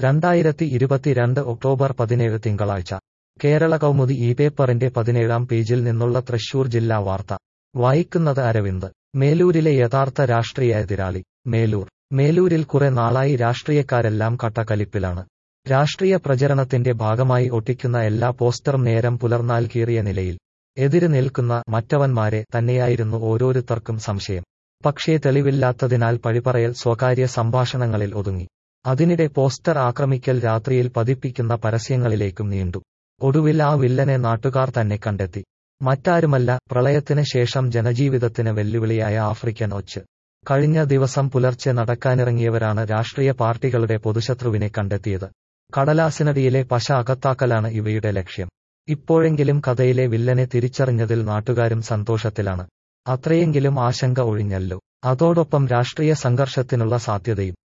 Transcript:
രണ്ടായിരത്തി ഇരുപത്തിരണ്ട് ഒക്ടോബർ പതിനേഴ് തിങ്കളാഴ്ച കേരള കൗമുദി ഈ പേപ്പറിന്റെ പതിനേഴാം പേജിൽ നിന്നുള്ള തൃശൂർ ജില്ലാ വാർത്ത വായിക്കുന്നത് അരവിന്ദ് മേലൂരിലെ യഥാർത്ഥ രാഷ്ട്രീയ എതിരാളി മേലൂർ മേലൂരിൽ കുറെ നാളായി രാഷ്ട്രീയക്കാരെല്ലാം കട്ടക്കലിപ്പിലാണ് രാഷ്ട്രീയ പ്രചരണത്തിന്റെ ഭാഗമായി ഒട്ടിക്കുന്ന എല്ലാ പോസ്റ്ററും നേരം പുലർന്നാൽ കീറിയ നിലയിൽ എതിര് നിൽക്കുന്ന മറ്റവന്മാരെ തന്നെയായിരുന്നു ഓരോരുത്തർക്കും സംശയം പക്ഷേ തെളിവില്ലാത്തതിനാൽ പഴിപറയൽ സ്വകാര്യ സംഭാഷണങ്ങളിൽ ഒതുങ്ങി അതിനിടെ പോസ്റ്റർ ആക്രമിക്കൽ രാത്രിയിൽ പതിപ്പിക്കുന്ന പരസ്യങ്ങളിലേക്കും നീണ്ടു ഒടുവിൽ ആ വില്ലനെ നാട്ടുകാർ തന്നെ കണ്ടെത്തി മറ്റാരുമല്ല പ്രളയത്തിന് ശേഷം ജനജീവിതത്തിന് വെല്ലുവിളിയായ ആഫ്രിക്കൻ ഒച്ച് കഴിഞ്ഞ ദിവസം പുലർച്ചെ നടക്കാനിറങ്ങിയവരാണ് രാഷ്ട്രീയ പാർട്ടികളുടെ പൊതുശത്രുവിനെ കണ്ടെത്തിയത് കടലാസിനടിയിലെ പശ അകത്താക്കലാണ് ഇവയുടെ ലക്ഷ്യം ഇപ്പോഴെങ്കിലും കഥയിലെ വില്ലനെ തിരിച്ചറിഞ്ഞതിൽ നാട്ടുകാരും സന്തോഷത്തിലാണ് അത്രയെങ്കിലും ആശങ്ക ഒഴിഞ്ഞല്ലോ അതോടൊപ്പം രാഷ്ട്രീയ സംഘർഷത്തിനുള്ള സാധ്യതയും